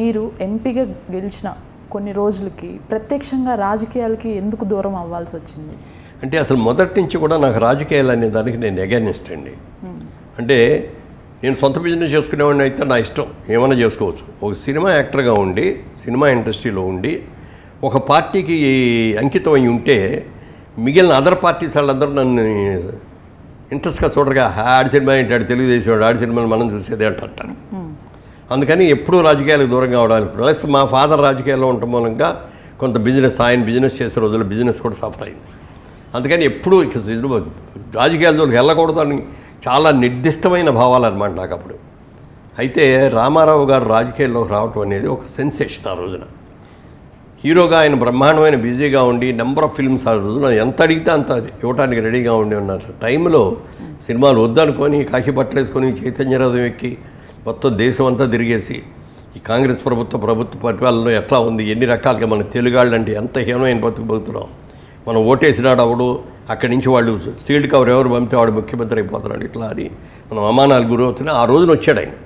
మీరు ఎంపీగా గెలిచిన కొన్ని రోజులకి ప్రత్యక్షంగా రాజకీయాలకి ఎందుకు దూరం అవ్వాల్సి వచ్చింది అంటే అసలు మొదటి నుంచి కూడా నాకు రాజకీయాలు అనే దానికి నేను అగేనిస్ట్ అండి అంటే నేను సొంత బిజినెస్ చేసుకునేవాడిని అయితే నా ఇష్టం ఏమైనా చేసుకోవచ్చు ఒక సినిమా యాక్టర్గా ఉండి సినిమా ఇండస్ట్రీలో ఉండి ఒక పార్టీకి అంకితం అయి ఉంటే మిగిలిన అదర్ పార్టీస్ వాళ్ళందరూ నన్ను ఇంట్రెస్ట్గా చూడరుగా "హా, ఆడి సినిమా ఏంటి ఆడి తెలుగుదేశం వాడు, ఆడి సినిమాలు మనం చూసేది అంటారు అందుకని ఎప్పుడూ రాజకీయాలకు దూరంగా అవడానికి ప్లస్ మా ఫాదర్ రాజకీయాల్లో ఉండటం మూలంగా కొంత బిజినెస్ ఆయన బిజినెస్ చేసే రోజుల్లో బిజినెస్ కూడా సఫర్ అయింది అందుకని ఎప్పుడూ ఇక సినిమా రాజకీయాల జోలికి వెళ్ళకూడదు అని చాలా నిర్దిష్టమైన భావాలు అనమాట నాకు అప్పుడు అయితే రామారావు గారు రాజకీయాల్లోకి రావటం అనేది ఒక సెన్సేషన్ ఆ రోజున హీరోగా ఆయన బ్రహ్మాండమైన బిజీగా ఉండి నెంబర్ ఆఫ్ ఫిల్మ్స్ ఆ రోజున ఎంత అడిగితే అంత ఇవ్వడానికి రెడీగా ఉండి ఉన్నారు టైంలో సినిమాలు వద్దనుకొని కాశీ బట్టలు వేసుకొని చైతన్యరథం ఎక్కి మొత్తం దేశం అంతా తిరిగేసి ఈ కాంగ్రెస్ ప్రభుత్వ ప్రభుత్వ పరిపాలనలో ఎట్లా ఉంది ఎన్ని రకాలుగా మన తెలుగాళ్ళు అంటే ఎంత హీనమైన బతుకు బతుకుతున్నాం మనం ఓటేసినాడు అవడు అక్కడి నుంచి వాళ్ళు సీల్డ్ కవర్ ఎవరు పంపితే వాడు ముఖ్యమంత్రి అయిపోతున్నాడు ఇట్లా అని మనం అమానాలు గురవుతున్నా ఆ రోజున వచ్చాడు ఆయన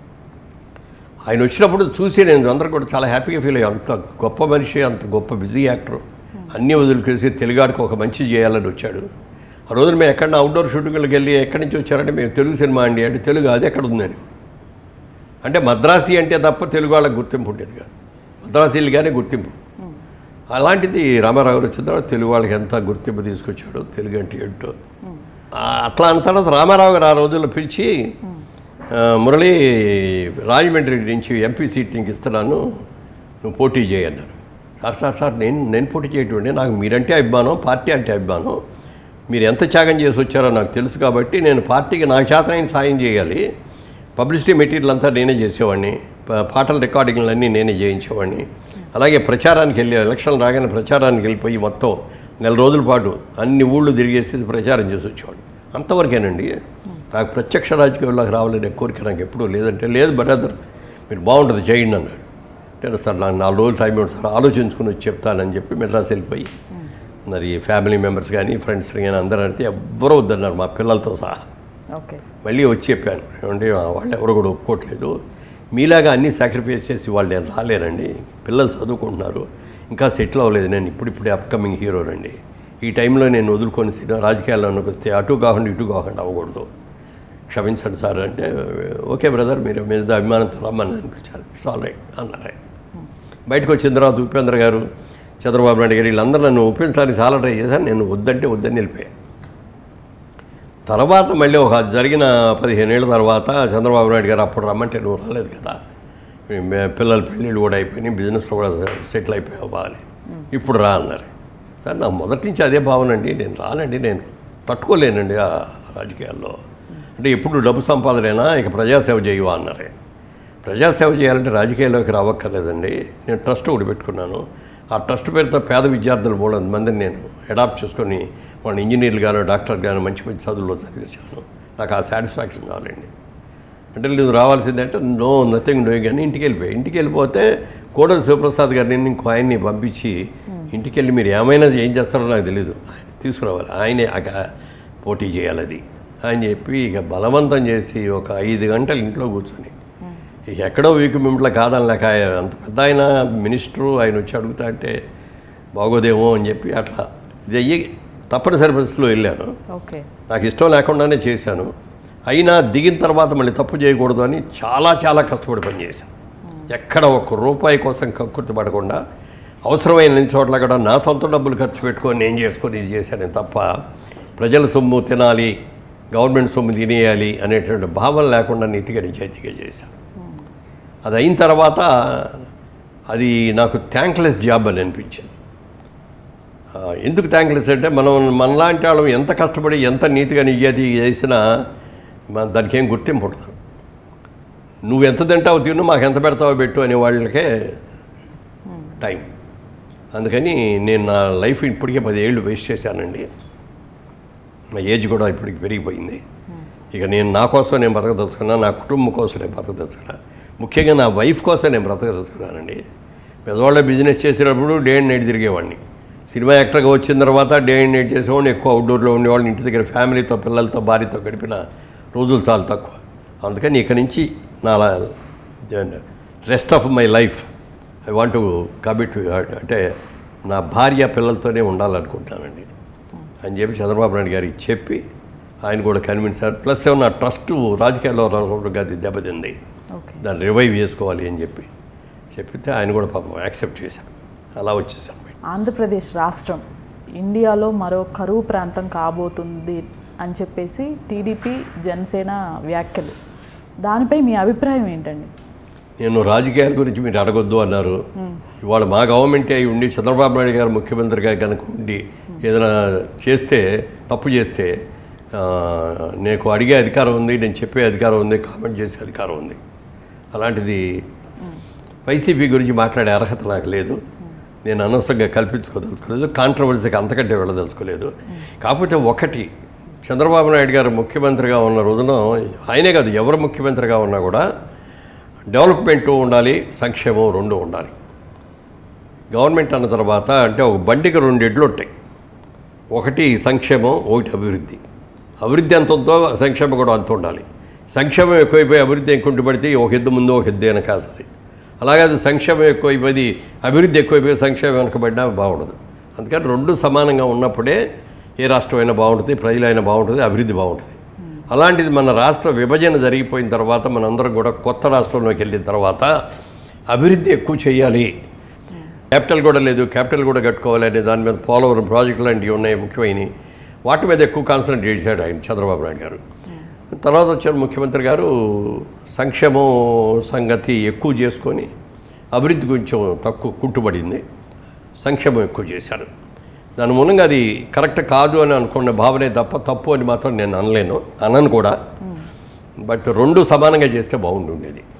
ఆయన వచ్చినప్పుడు చూసి నేను అందరూ కూడా చాలా హ్యాపీగా ఫీల్ అయ్యాను అంత గొప్ప మనిషి అంత గొప్ప బిజీ యాక్టర్ అన్నీ వదిలికేసి తెలుగాడికి ఒక మంచి చేయాలని వచ్చాడు ఆ రోజున మేము ఎక్కడ అవుట్డోర్ షూటింగ్లకు వెళ్ళి ఎక్కడి నుంచి వచ్చారంటే మేము తెలుగు సినిమా అండి అంటే తెలుగు అది ఎక్కడ ఉందని అంటే మద్రాసి అంటే తప్ప తెలుగు వాళ్ళకి గుర్తింపు ఉండేది కాదు మద్రాసీలుగానే గుర్తింపు అలాంటిది రామారావు గారు వచ్చిన తర్వాత తెలుగు వాళ్ళకి ఎంత గుర్తింపు తీసుకొచ్చాడు తెలుగు అంటే ఏంటో ఆ, అట్లా అన్న తర్వాత రామారావు గారు ఆ రోజుల్లో పిలిచి ఆ, మురళి రాజమండ్రి నుంచి ఎంపీ సీట్ నీకు ఇస్తున్నాను నువ్వు పోటీ చేయన్నారు సార్ సార్ సార్ నేను నేను పోటీ చేయటువంటి నాకు మీరంటే అభిమానం పార్టీ అంటే అభిమానం మీరు ఎంత త్యాగం చేసి వచ్చారో నాకు తెలుసు కాబట్టి నేను పార్టీకి నాకు చేతనైన సాయం చేయాలి పబ్లిసిటీ మెటీరియల్ అంతా నేనే చేసేవాడిని ప- పాటల రికార్డింగ్లన్నీ నేనే చేయించేవాడిని అలాగే ప్రచారానికి వెళ్ళి ఎలక్షన్ రాగానే ప్రచారానికి వెళ్ళిపోయి మొత్తం నెల రోజుల పాటు అన్ని ఊళ్ళు తిరిగేసి ప్రచారం చేసి వచ్చేవాడు అంతవరకేనండి నాకు ప్రత్యక్ష రాజకీయాల్లోకి రావాలనే కోరిక నాకు ఎప్పుడూ లేదంటే లేదు బ్రదర్ మీరు బాగుంటుంది చేయండి అన్నాడు అంటే సార్ నాకు నాలుగు రోజులు టైం ఇవ్వండి సార్ ఆలోచించుకుని వచ్చి చెప్తానని చెప్పి మెడ్రాస్ వెళ్ళిపోయి మరి ఫ్యామిలీ మెంబర్స్ కానీ ఫ్రెండ్స్ కానీ అందరూ అడిగితే ఎవ్వరూ వద్దన్నారు మా పిల్లలతో సహా ఓకే మళ్ళీ వచ్చి చెప్పాను ఏమంటే వాళ్ళు ఎవరు కూడా ఒప్పుకోవట్లేదు మీలాగా అన్నీ సాక్రిఫైస్ చేసి వాళ్ళు నేను రాలేరండి పిల్లలు చదువుకుంటున్నారు ఇంకా సెటిల్ అవ్వలేదు నేను ఇప్పుడిప్పుడే అప్కమింగ్ హీరోనండి ఈ టైంలో నేను వదులుకొని సినిమా రాజకీయాల్లోకి వస్తే అటు కాకుండా ఇటు కాకుండా అవ్వకూడదు క్షమించండి సార్ అంటే ఓకే బ్రదర్ మీరు మీద అభిమానంతో రమ్మని అనిపించారు ఇట్స్ ఆల్ రైట్ అన్నారు ఆయన బయటకు వచ్చిన తర్వాత ఉపేంద్ర గారు చంద్రబాబు నాయుడు గారు వీళ్ళందరూ నన్ను ఒప్పించడానికి చాలా ట్రై చేశాను నేను వద్దంటే వద్దని వెళ్ళిపోయాను తర్వాత మళ్ళీ ఒక జరిగిన పదిహేనేళ్ళ తర్వాత చంద్రబాబు నాయుడు గారు అప్పుడు రమ్మంటే నువ్వు రాలేదు కదా మీ మే- పిల్లల పెళ్ళిళ్ళు కూడా అయిపోయినాయి బిజినెస్లో కూడా సెటిల్ అయిపోయావు బాగానే ఇప్పుడు రా అన్నారు సార్ నాకు మొదటి నుంచి అదే భావన అండి నేను రానండి నేను తట్టుకోలేనండి ఆ రాజకీయాల్లో అంటే ఎప్పుడు డబ్బు సంపాదనైనా ఇక ప్రజాసేవ చేయవా అన్నారు ప్రజాసేవ చేయాలంటే రాజకీయాల్లోకి రావక్కర్లేదండి నేను ట్రస్ట్ ఒకటి పెట్టుకున్నాను ఆ ట్రస్ట్ పేరుతో పేద విద్యార్థులు మూడు మందిని నేను అడాప్ట్ చేసుకొని వాళ్ళని ఇంజనీర్లు గాను డాక్టర్ గాను మంచి మంచి చదువుల్లో చదివేశాను నాకు ఆ సాటిస్ఫాక్షన్ కావాలండి అంటే నువ్వు రావాల్సిందంటే నో నథింగ్ డూయింగ్ అని ఇంటికి వెళ్ళిపోయి ఇంటికి వెళ్ళిపోతే కోడల శివప్రసాద్ గారిని ఇంకో ఆయన్ని పంపించి ఇంటికి వెళ్ళి మీరు ఏమైనా ఏం చేస్తారో నాకు తెలియదు ఆయన తీసుకురావాలి ఆయనే అక పోటీ చేయాలి అది అని చెప్పి ఇక బలవంతం చేసి ఒక ఐదు గంటలు ఇంట్లో కూర్చొని ఇక ఎక్కడో వీకు మింట్లో కాదని లేక ఆయన అంత పెద్ద ఆయన మినిస్టరు ఆయన వచ్చి అడుగుతా అంటే బాగోదేమో అని చెప్పి అట్లా ఇది అయ్యి తప్పనిసరి పరిస్థితిలో వెళ్ళాను ఓకే నాకు ఇష్టం లేకుండానే చేశాను అయినా దిగిన తర్వాత మళ్ళీ తప్పు చేయకూడదు అని చాలా చాలా కష్టపడి పనిచేశాను ఎక్కడ ఒక్క రూపాయి కోసం కక్కుర్తి పడకుండా అవసరమైన అన్ని చోట్ల కూడా నా సొంత డబ్బులు ఖర్చు పెట్టుకొని నేను చేసుకొని ఇది చేశాను తప్ప ప్రజల సొమ్ము తినాలి గవర్నమెంట్ సొమ్ము తినేయాలి అనేటువంటి భావన లేకుండా నీతిగా నిజాయితీగా చేశాను అది అయిన తర్వాత అది నాకు థ్యాంక్లెస్ జాబ్ అని అనిపించింది ఆ, ఎందుకు థ్యాంక్లెస్ అంటే మనం మనలాంటి వాళ్ళం ఎంత కష్టపడి ఎంత నీతిగా నిజాయితీ చేసినా మన దానికి ఏం గుర్తింపు ఉండదు నువ్వు ఎంత తింటావో తిను మాకు ఎంత పెడతావో పెట్టు అనే వాళ్ళకే టైం అందుకని నేను నా లైఫ్ ఇప్పటికే పదేళ్ళు వేస్ట్ చేశానండి నా ఏజ్ కూడా ఇప్పటికి పెరిగిపోయింది ఇక నేను నా కోసం నేను బతకదలుచుకున్నా నా కుటుంబం కోసం నేను బతకదలుచుకున్నా ముఖ్యంగా నా వైఫ్ కోసం నేను బ్రతకదలుచుకున్నానండి పెద్దవాళ్ళ బిజినెస్ చేసేటప్పుడు డే అండ్ నైట్ తిరిగేవాడిని సినిమా యాక్టర్గా వచ్చిన తర్వాత డే అండ్ నైట్ చేసేవాడిని ఎక్కువ అవుట్డోర్లో ఉండేవాళ్ళని ఇంటి దగ్గర ఫ్యామిలీతో పిల్లలతో భార్యతో గడిపిన రోజులు చాలా తక్కువ అందుకని ఇక నుంచి నా లా- rest of my life I want commit అంటే నా భార్య పిల్లలతోనే ఉండాలనుకుంటానండి అని చెప్పి చంద్రబాబు నాయుడు గారికి చెప్పి ఆయన కూడా కన్విన్స్ అయ్యారు ప్లస్ ఏమన్నా ట్రస్ట్ రాజకీయాల్లో అది దెబ్బతింది ఓకే దాన్ని రివైవ్ చేసుకోవాలి అని చెప్పి చెప్పితే ఆయన కూడా పాపం యాక్సెప్ట్ చేశారు అలా వచ్చేసాను ఆంధ్రప్రదేశ్ రాష్ట్రం ఇండియాలో మరో కరువు ప్రాంతం కాబోతుంది అని చెప్పేసి టీడీపీ జనసేన వ్యాఖ్యలు దానిపై మీ అభిప్రాయం ఏంటండి నేను రాజకీయాల గురించి మీరు అడగొద్దు అన్నారు ఇవాళ మా గవర్నమెంట్ అయి ఉండి చంద్రబాబు నాయుడు గారు ముఖ్యమంత్రిగా కనుక ఉండి ఏదైనా చేస్తే తప్పు చేస్తే ఆ, నీకు అడిగే అధికారం ఉంది నేను చెప్పే అధికారం ఉంది కామెంట్ చేసే అధికారం ఉంది అలాంటిది వైసీపీ గురించి మాట్లాడే అర్హత నాకు లేదు నేను అనవసరంగా కల్పించుకోదలుచుకోలేదు కాంట్రవర్సీకి అంతకంటే వెళ్ళదలుచుకోలేదు కాకపోతే ఒకటి చంద్రబాబు నాయుడు గారు ముఖ్యమంత్రిగా ఉన్న రోజున ఆయనే కాదు ఎవరు ముఖ్యమంత్రిగా ఉన్నా కూడా డెవలప్మెంట్ ఉండాలి సంక్షేమం రెండు ఉండాలి గవర్నమెంట్ అన్న తర్వాత అంటే ఒక బండికి రెండు ఎడ్లు ఉంటాయి ఒకటి సంక్షేమం ఒకటి అభివృద్ధి అభివృద్ధి ఎంత ఉందో సంక్షేమం కూడా అంత ఉండాలి సంక్షేమం ఎక్కువైపోయి అభివృద్ధి ఎక్కుంటి పడితే ఒక ఎద్దు ముందు ఒక ఎద్దు వెనకాలుతుంది అలాగే అది సంక్షేమం ఎక్కువైపోయి అభివృద్ధి ఎక్కువైపోయి సంక్షేమం వెనకబడినా బాగుండదు అందుకని రెండు సమానంగా ఉన్నప్పుడే ఏ రాష్ట్రమైనా బాగుంటుంది ప్రజలైనా బాగుంటుంది అభివృద్ధి బాగుంటుంది అలాంటిది మన రాష్ట్ర విభజన జరిగిపోయిన తర్వాత మనందరం కూడా కొత్త రాష్ట్రంలోకి వెళ్ళిన తర్వాత అభివృద్ధి ఎక్కువ చేయాలి క్యాపిటల్ కూడా లేదు క్యాపిటల్ కూడా కట్టుకోవాలి అనే దాని మీద పోలవరం ప్రాజెక్టులు లాంటివి ఉన్నాయి ముఖ్యమైనవి వాటి మీద ఎక్కువ కాన్సన్ట్రేట్ చేశాడు ఆయన చంద్రబాబు నాయుడు గారు తర్వాత వచ్చిన ముఖ్యమంత్రి గారు సంక్షేమం సంగతి ఎక్కువ చేసుకొని అభివృద్ధి కొంచెం తక్కువ కుంటుపడింది సంక్షేమం ఎక్కువ చేశారు దాని మూలంగా అది కరెక్ట్ కాదు అని అనుకున్న భావనే తప్ప తప్పు అని మాత్రం నేను అనలేను అనను కూడా బట్ రెండు సమానంగా చేస్తే బాగుంటుండేది